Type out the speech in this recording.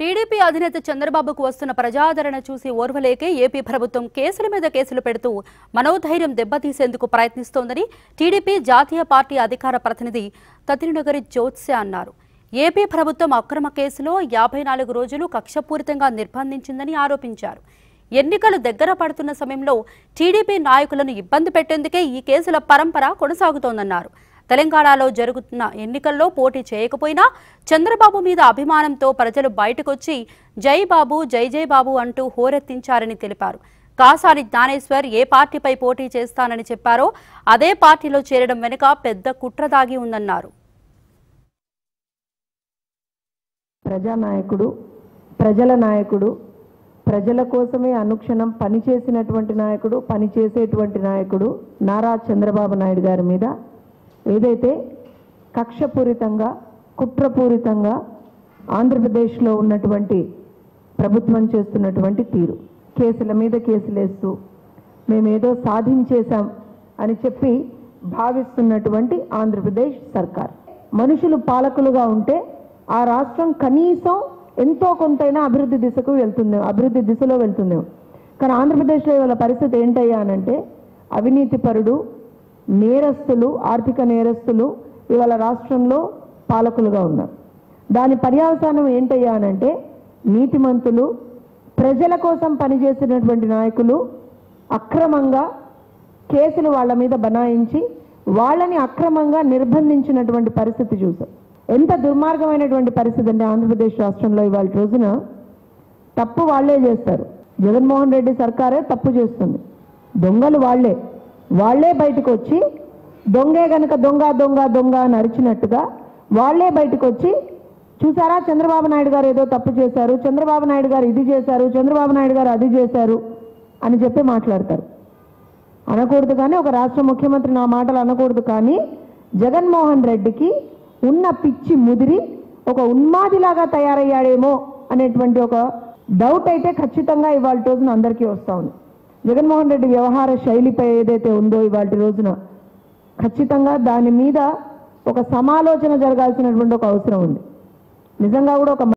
TDP అధినేత చంద్రబాబుకు వస్తున్న ప్రజాదరణ చూసి ఓర్వలేకే ఏపీ ప్రభుత్వం కేసుల మీద కేసులు పెడుతూ మనోధైర్యం దెబ్బతీసేందుకు ప్రయత్నిస్తోందని టీడీపీ జాతీయ పార్టీ అధికార ప్రతినిధి తతినగరి జ్యోత్స్య అన్నారు ఏపీ ప్రభుత్వం అక్రమ కేసులో యాభై నాలుగు రోజులు కక్షపూరితంగా నిర్బంధించిందని ఆరోపించారు ఎన్నికలు దగ్గర పడుతున్న సమయంలో టీడీపీ నాయకులను ఇబ్బంది పెట్టేందుకే ఈ కేసుల పరంపర కొనసాగుతోందన్నారు తెలంగాణలో జరుగుతున్న ఎన్నికల్లో పోటీ చేయకపోయినా చంద్రబాబు మీద అభిమానంతో ప్రజలు బయటకొచ్చి జై బాబు జై జై బాబు అంటూ హోరెత్తించారని తెలిపారు కాసాని జ్ఞానేశ్వర్ ఏ పార్టీపై పోటీ చేస్తానని చెప్పారో అదే పార్టీలో చేరడం వెనుక పెద్ద కుట్ర దాగి ఉందన్నారు ప్రజానాయకుడు ప్రజల నాయకుడు ప్రజల కోసమే అనుక్షణం పనిచేసినటువంటి నాయకుడు పనిచేసేటువంటి నాయకుడు నారా చంద్రబాబు నాయుడు గారి మీద ఏదైతే కక్షపూరితంగా కుట్రపూరితంగా ఆంధ్రప్రదేశ్లో ఉన్నటువంటి ప్రభుత్వం చేస్తున్నటువంటి తీరు కేసుల మీద కేసులేస్తూ మేమేదో సాధించేశాం అని చెప్పి భావిస్తున్నటువంటి ఆంధ్రప్రదేశ్ సర్కార్ మనుషులు పాలకులుగా ఉంటే ఆ రాష్ట్రం కనీసం ఎంతో కొంతైనా అభివృద్ధి దిశకు వెళ్తుంది అభివృద్ధి దిశలో వెళ్తుంది కానీ ఆంధ్రప్రదేశ్లో ఇవాళ పరిస్థితి ఏంటయ్యా అనంటే అవినీతి పరుడు నేరస్తులు ఆర్థిక నేరస్తులు ఇవాళ రాష్ట్రంలో పాలకులుగా ఉన్నారు దాని పర్యావసానం ఏంటయ్యా అనంటే నీతిమంతులు ప్రజల కోసం పనిచేసినటువంటి నాయకులు అక్రమంగా కేసులు వాళ్ళ మీద బనాయించి వాళ్ళని అక్రమంగా నిర్బంధించినటువంటి పరిస్థితి చూసాం ఎంత దుర్మార్గమైనటువంటి పరిస్థితి అంటే ఆంధ్రప్రదేశ్ రాష్ట్రంలో ఇవాళ రోజున తప్పు వాళ్ళే చేస్తారు జగన్మోహన్ రెడ్డి సర్కారే తప్పు చేస్తుంది దొంగలు వాళ్ళే వాళ్ళే బయటకు వచ్చి దొంగే గనక దొంగ దొంగ దొంగ అని అరిచినట్టుగా వాళ్ళే బయటకు వచ్చి చూసారా చంద్రబాబు నాయుడు గారు ఏదో తప్పు చేశారు చంద్రబాబు నాయుడు గారు ఇది చేశారు చంద్రబాబు నాయుడు గారు అది చేశారు అని చెప్పి మాట్లాడతారు అనకూడదు కానీ ఒక రాష్ట్ర ముఖ్యమంత్రి నా మాటలు అనకూడదు కానీ జగన్మోహన్ రెడ్డికి ఉన్న పిచ్చి ముదిరి ఒక ఉన్మాదిలాగా తయారయ్యాడేమో అనేటువంటి ఒక డౌట్ అయితే ఖచ్చితంగా ఇవాళ రోజున అందరికీ వస్తూ ఉంది జగన్మోహన్ రెడ్డి వ్యవహార శైలిపై ఏదైతే ఉందో ఇవాళ రోజున ఖచ్చితంగా దాని మీద ఒక సమాలోచన జరగాల్సినటువంటి ఒక అవసరం ఉంది నిజంగా కూడా ఒక